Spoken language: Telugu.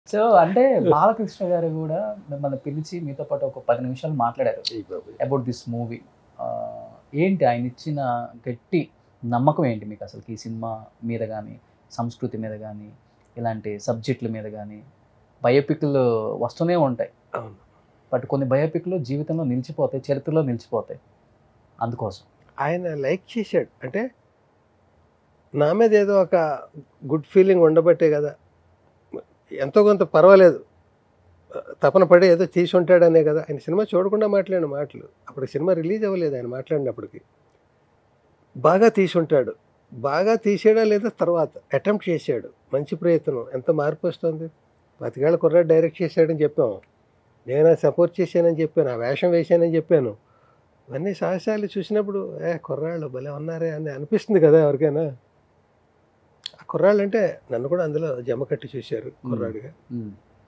సో అంటే బాలకృష్ణ గారు కూడా మిమ్మల్ని పిలిచి మీతో పాటు ఒక పది నిమిషాలు మాట్లాడారు అబౌట్ దిస్ మూవీ ఏంటి ఆయన ఇచ్చిన గట్టి నమ్మకం ఏంటి మీకు అసలు ఈ సినిమా మీద కానీ సంస్కృతి మీద కానీ ఇలాంటి సబ్జెక్టుల మీద కానీ బయోపిక్లు వస్తూనే ఉంటాయి అవును బట్ కొన్ని బయోపిక్లు జీవితంలో నిలిచిపోతాయి చరిత్రలో నిలిచిపోతాయి అందుకోసం ఆయన లైక్ చేశాడు అంటే నా మీద ఏదో ఒక గుడ్ ఫీలింగ్ ఉండబట్టే కదా ఎంతో కొంత పర్వాలేదు తపన పడి ఏదో తీసి ఉంటాడనే కదా ఆయన సినిమా చూడకుండా మాట్లాడిన మాటలు అప్పుడు సినిమా రిలీజ్ అవ్వలేదు ఆయన మాట్లాడినప్పటికి బాగా తీసి ఉంటాడు బాగా తీసాడా లేదా తర్వాత అటెంప్ట్ చేశాడు మంచి ప్రయత్నం ఎంత మార్పు వస్తుంది బతికేళ్ళ కుర్రాడు డైరెక్ట్ చేశాడని చెప్పాము నేను సపోర్ట్ చేశానని చెప్పాను ఆ వేషం వేశానని చెప్పాను ఇవన్నీ సాహసాలు చూసినప్పుడు ఏ కుర్రాళ్ళు భలే ఉన్నారే అని అనిపిస్తుంది కదా ఎవరికైనా ఆ కుర్రాళ్ళు అంటే నన్ను కూడా అందులో జమ కట్టి చూశారు కుర్రాడిగా ఉమ్.